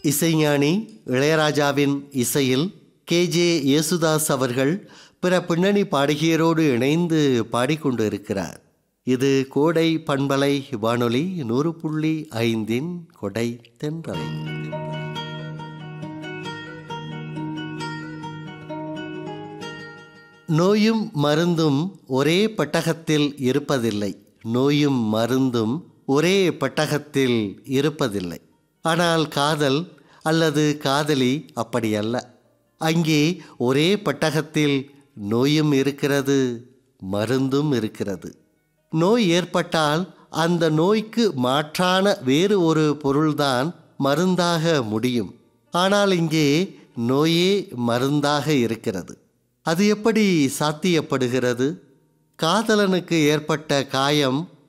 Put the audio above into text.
இசைஞானி இளையராஜாவின் இசையில் கேஜே யேசுதாஸ் அவர்கள் பிற பின்னணி பாடகியரோடு இணைந்து பாடிக்கொண்டு இருக்கிறார் இது கோடை பண்பலை வானொலி நூறு புள்ளி ஐந்தின் கொடை தென்றலை நோயும் மருந்தும் ஒரே பெட்டகத்தில் இருப்பதில்லை நோயும் மருந்தும் ஒரே பெட்டகத்தில் இருப்பதில்லை ஆனால் காதல் அல்லது காதலி அப்படியல்ல அங்கே ஒரே பெட்டகத்தில் நோயும் இருக்கிறது மருந்தும் இருக்கிறது நோய் ஏற்பட்டால் அந்த நோய்க்கு மாற்றான வேறு ஒரு பொருள்தான் மருந்தாக முடியும் ஆனால் இங்கே நோயே மருந்தாக இருக்கிறது அது எப்படி சாத்தியப்படுகிறது காதலனுக்கு ஏற்பட்ட காயம்